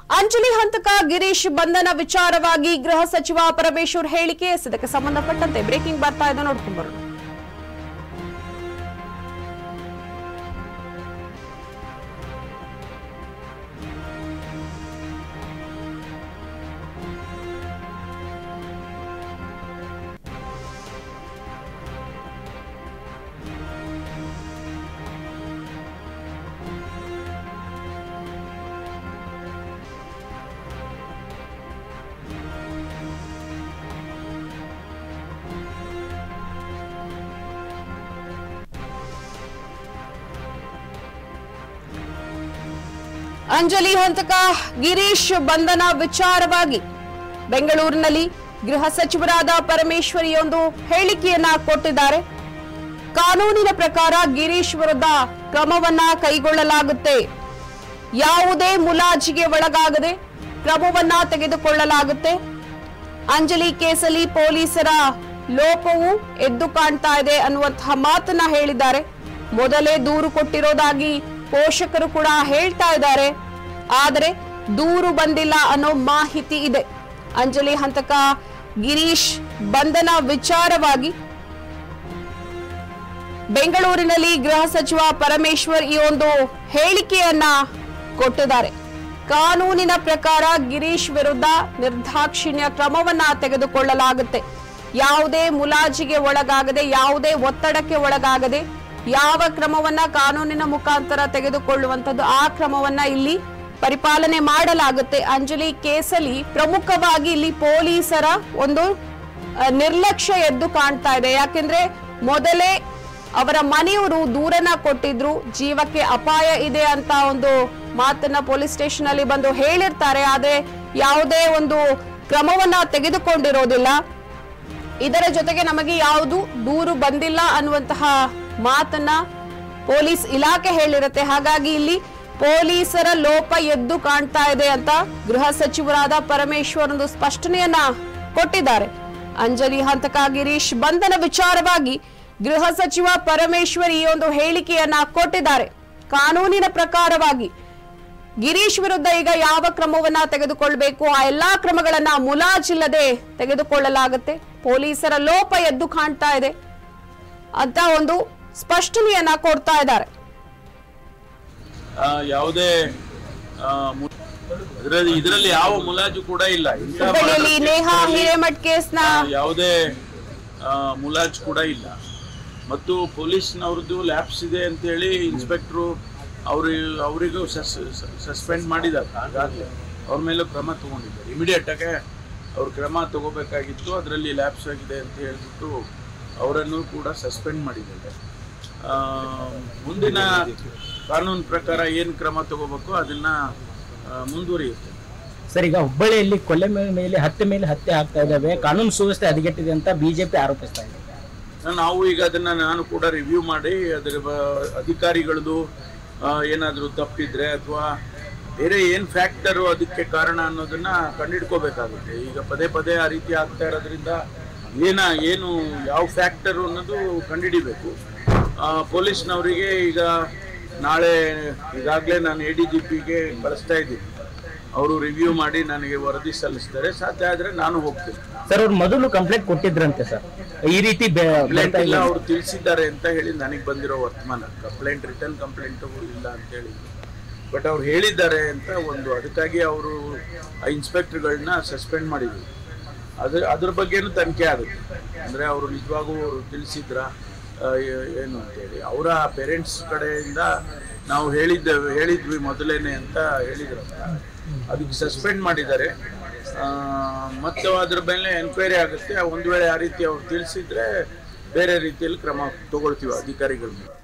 ಅಂಜಲಿ ಹಂತಕ ಗಿರೀಶ್ ಬಂಧನ ವಿಚಾರವಾಗಿ ಗೃಹ ಸಚಿವ ಪರಮೇಶ್ವರ್ ಹೇಳಿಕೆ ಇದಕ್ಕೆ ಸಂಬಂಧಪಟ್ಟಂತೆ ಬ್ರೇಕಿಂಗ್ ಬರ್ತಾ ಇದೆ ನೋಡ್ಕೊಂಡ್ ಬರೋಣ ಅಂಜಲಿ ಹಂತಕ ಗಿರೀಶ್ ಬಂಧನ ವಿಚಾರವಾಗಿ ಬೆಂಗಳೂರಿನಲ್ಲಿ ಗೃಹ ಸಚಿವರಾದ ಪರಮೇಶ್ವರಿ ಒಂದು ಹೇಳಿಕೆಯನ್ನ ಕೊಟ್ಟಿದ್ದಾರೆ ಕಾನೂನಿನ ಪ್ರಕಾರ ಗಿರೀಶ್ ವಿರುದ್ಧ ಕ್ರಮವನ್ನ ಕೈಗೊಳ್ಳಲಾಗುತ್ತೆ ಯಾವುದೇ ಮುಲಾಜಿಗೆ ಒಳಗಾಗದೆ ಕ್ರಮವನ್ನ ತೆಗೆದುಕೊಳ್ಳಲಾಗುತ್ತೆ ಅಂಜಲಿ ಕೇಸಲ್ಲಿ ಪೊಲೀಸರ ಲೋಪವು ಎದ್ದು ಕಾಣ್ತಾ ಇದೆ ಅನ್ನುವಂತಹ ಮಾತನ್ನ ಹೇಳಿದ್ದಾರೆ ಮೊದಲೇ ದೂರು ಕೊಟ್ಟಿರೋದಾಗಿ ಪೋಷಕರು ಕೂಡ ಹೇಳ್ತಾ ಇದ್ದಾರೆ ಆದರೆ ದೂರು ಬಂದಿಲ್ಲ ಅನ್ನೋ ಮಾಹಿತಿ ಇದೆ ಅಂಜಲಿ ಹಂತಕ ಗಿರೀಶ್ ಬಂಧನ ವಿಚಾರವಾಗಿ ಬೆಂಗಳೂರಿನಲ್ಲಿ ಗೃಹ ಸಚಿವ ಪರಮೇಶ್ವರ್ ಈ ಒಂದು ಹೇಳಿಕೆಯನ್ನ ಕೊಟ್ಟಿದ್ದಾರೆ ಕಾನೂನಿನ ಪ್ರಕಾರ ಗಿರೀಶ್ ವಿರುದ್ಧ ನಿರ್ದಾಕ್ಷಿಣ್ಯ ಕ್ರಮವನ್ನ ತೆಗೆದುಕೊಳ್ಳಲಾಗುತ್ತೆ ಯಾವುದೇ ಮುಲಾಜಿಗೆ ಒಳಗಾಗದೆ ಯಾವುದೇ ಒತ್ತಡಕ್ಕೆ ಒಳಗಾಗದೆ ಯಾವ ಕ್ರಮವನ್ನ ಕಾನೂನಿನ ಮುಖಾಂತರ ತೆಗೆದುಕೊಳ್ಳುವಂತದ್ದು ಆ ಕ್ರಮವನ್ನ ಇಲ್ಲಿ ಪರಿಪಾಲನೆ ಮಾಡಲಾಗುತ್ತೆ ಅಂಜಲಿ ಕೇಸಲ್ಲಿ ಪ್ರಮುಖವಾಗಿ ಇಲ್ಲಿ ಪೊಲೀಸರ ಒಂದು ಅಹ್, ನಿರ್ಲಕ್ಷ್ಯ ಎದ್ದು ಕಾಣ್ತಾ ಇದೆ ಯಾಕೆಂದ್ರೆ ಮೊದಲೇ ಅವರ ಮನೆಯವರು ದೂರನ ಕೊಟ್ಟಿದ್ರು ಜೀವಕ್ಕೆ ಅಪಾಯ ಇದೆ ಅಂತ ಒಂದು ಮಾತನ್ನ ಪೊಲೀಸ್ ಸ್ಟೇಷನ್ ಅಲ್ಲಿ ಬಂದು ಹೇಳಿರ್ತಾರೆ ಆದ್ರೆ ಯಾವುದೇ ಒಂದು ಕ್ರಮವನ್ನ ತೆಗೆದುಕೊಂಡಿರೋದಿಲ್ಲ ಇದರ ಜೊತೆಗೆ ನಮಗೆ ಯಾವುದು ದೂರು ಬಂದಿಲ್ಲ ಅನ್ನುವಂತಹ ಮಾತನ್ನ ಪೊಲೀಸ್ ಇಲಾಖೆ ಹೇಳಿರುತ್ತೆ ಹಾಗಾಗಿ ಇಲ್ಲಿ ಪೊಲೀಸರ ಲೋಪ ಎದ್ದು ಕಾಣ್ತಾ ಇದೆ ಅಂತ ಗೃಹ ಸಚಿವರಾದ ಪರಮೇಶ್ವರ್ ಒಂದು ಸ್ಪಷ್ಟನೆಯನ್ನ ಕೊಟ್ಟಿದ್ದಾರೆ ಅಂಜಲಿ ಹಂತಕ ಗಿರೀಶ್ ಬಂಧನ ವಿಚಾರವಾಗಿ ಗೃಹ ಸಚಿವ ಪರಮೇಶ್ವರ್ ಈ ಒಂದು ಹೇಳಿಕೆಯನ್ನ ಕೊಟ್ಟಿದ್ದಾರೆ ಕಾನೂನಿನ ಪ್ರಕಾರವಾಗಿ ಗಿರೀಶ್ ವಿರುದ್ಧ ಈಗ ಯಾವ ಕ್ರಮವನ್ನ ತೆಗೆದುಕೊಳ್ಬೇಕು ಆ ಎಲ್ಲಾ ಕ್ರಮಗಳನ್ನ ಮುಲಾಜಿಲ್ಲದೆ ತೆಗೆದುಕೊಳ್ಳಲಾಗುತ್ತೆ ಪೊಲೀಸರ ಲೋಪ ಎದ್ದು ಕಾಣ್ತಾ ಇದೆ ಅಂತ ಒಂದು ಸ್ಪಷ್ಟನೆಯನ್ನ ಕೊಡ್ತಾ ಇದ್ದಾರೆ ಆ, ಯಾವುದೇ ಆ, ಮು- ಇದರಲ್ಲಿ ಇದರಲ್ಲಿ ಯಾವ ಮುಲಾಜು ಕೂಡ ಇಲ್ಲ ಇಂಥ ಹುಬ್ಬಳ್ಳಿಯಲ್ಲಿ ನೇಹಾ ಹಿರೇಮಠ್ ಕೇಸ್ನ ಆ, ಯಾವುದೇ ಆ, ಮುಲಾಜು ಕೂಡ ಇಲ್ಲ ಮತ್ತು ಪೊಲೀಸ್ನವ್ರದ್ದು ಲ್ಯಾಬ್ಸ್ ಇದೆ ಅಂತೇಳಿ ಇನ್ಸ್ಪೆಕ್ಟ್ರು ಅವ್ರು ಅವರಿಗೂ ಸಸ್ಪೆಂಡ್ ಮಾಡಿದ್ದಾರೆ ಈಗಾಗಲೇ ಅವ್ರ ಮೇಲೂ ಕ್ರಮ ತಗೊಂಡಿದ್ದಾರೆ ಇಮಿಡಿಯೇಟ್ ಆಗಿ ಅವ್ರು ಕ್ರಮ ತಗೋಬೇಕಾಗಿತ್ತು ಅದರಲ್ಲಿ ಲ್ಯಾಬ್ಸ್ ಆಗಿದೆ ಅಂತ ಹೇಳ್ಬಿಟ್ಟು ಅವರನ್ನು ಕೂಡ ಸಸ್ಪೆಂಡ್ ಮಾಡಿದ್ದಾರೆ ಆ, ಮುಂದಿನ ಕಾನೂನು ಪ್ರಕಾರ ಏನು ಕ್ರಮ ತಗೋಬೇಕು ಅದನ್ನ ಆ, ಮುಂದುವರಿಯುತ್ತೆ ಸರ್ ಈಗ ಹುಬ್ಬಳ್ಳಿಯಲ್ಲಿ ಕೊಲೆ ಮೇ- ಮೇಲೆ ಹತ್ಯೆ ಮೇಲೆ ಹತ್ಯೆ ಆಗ್ತಾ ಇದ್ದಾವೆ ಕಾನೂನು ಸುವ್ಯವಸ್ಥೆ ಹದಗೆಟ್ಟಿದೆ ಅಂತ ಬಿಜೆಪಿ ಆರೋಪಿಸ್ತಾ ಇದೆ ನಾವು ಈಗ ಅದನ್ನ ನಾನು ಕೂಡ ರಿವ್ಯೂ ಮಾಡಿ ಅದರ ಬ- ಅಧಿಕಾರಿಗಳದ್ದು ಏನಾದರೂ ತಪ್ಪಿದ್ರೆ ಅಥವಾ ಬೇರೆ ಏನು ಫ್ಯಾಕ್ಟರು ಅದಕ್ಕೆ ಕಾರಣ ಅನ್ನೋದನ್ನ ಕಂಡಿಡ್ಕೋಬೇಕಾಗುತ್ತೆ ಈಗ ಪದೇ ಪದೇ ಆ ರೀತಿ ಆಗ್ತಾ ಇರೋದ್ರಿಂದ ಏನ ಏನು ಯಾವ ಫ್ಯಾಕ್ಟರು ಅನ್ನೋದು ಕಂಡುಹಿಡಿಬೇಕು ಆ, ಪೊಲೀಸ್ನವರಿಗೆ ಈಗ ನಾಳೆ ಈಗಾಗಲೇ ನಾನು ಎ ಡಿ ಜಿ ಪಿಗೆ ಕಳಿಸ್ತಾ ಇದ್ದೀನಿ ಅವರು ರಿವ್ಯೂ ಮಾಡಿ ನನಗೆ ವರದಿ ಸಲ್ಲಿಸ್ತಾರೆ ಸಾಧ್ಯ ಆದರೆ ನಾನು ಹೋಗ್ತೀನಿ ಸರ್ ಅವ್ರು ಮೊದಲು ಕಂಪ್ಲೇಂಟ್ ಕೊಟ್ಟಿದ್ರಂತೆ ಸರ್ ಈ ರೀತಿ ಬೆ- ಕಂಪ್ಲೇಂಟ್ ಬರ್ತಾ ಇಲ್ಲ ಇಲ್ಲ ಅವ್ರು ತಿಳಿಸಿದ್ದಾರೆ ಅಂತ ಹೇಳಿ ನನಗೆ ಬಂದಿರೋ ವರ್ತಮಾನ ಕಂಪ್ಲೇಂಟ್ ರಿಟರ್ನ್ ಕಂಪ್ಲೇಂಟ್ ಇಲ್ಲ ಅಂತ ಹೇಳಿ ಬಟ್ ಅವ್ರು ಹೇಳಿದ್ದಾರೆ ಅಂತ ಒಂದು ಅದಕ್ಕಾಗಿ ಅವರು ಆ ಇನ್ಸ್ಪೆಕ್ಟರ್ಗಳನ್ನ ಸಸ್ಪೆಂಡ್ ಮಾಡಿದ್ರು ಅದ್ರ ಅದ್ರ ಬಗ್ಗೆನೂ ತನಿಖೆ ಆಗುತ್ತೆ ಅಂದರೆ ಅವರು ನಿಜವಾಗೂ ಅವರು ತಿಳಿಸಿದ್ರ ಏನು ಅಂತೇಳಿ ಅವರ ಪೇರೆಂಟ್ಸ್ ಕಡೆಯಿಂದ ನಾವು ಹೇಳಿದ್ದೇವೆ ಹೇಳಿದ್ವಿ ಮೊದಲೇನೆ ಅಂತ ಹೇಳಿದ್ರು ಅದಕ್ಕೆ ಸಸ್ಪೆಂಡ್ ಮಾಡಿದ್ದಾರೆ ಆ, ಮತ್ತು ಅದ್ರ ಮೇಲೆ ಎನ್ಕ್ವೈರಿ ಆಗುತ್ತೆ ಒಂದು ವೇಳೆ ಆ ರೀತಿ ಅವ್ರು ತಿಳಿಸಿದ್ರೆ ಬೇರೆ ರೀತಿಯಲ್ಲಿ ಕ್ರಮ ತಗೊಳ್ತೀವಿ ಅಧಿಕಾರಿಗಳ ಮೇಲೆ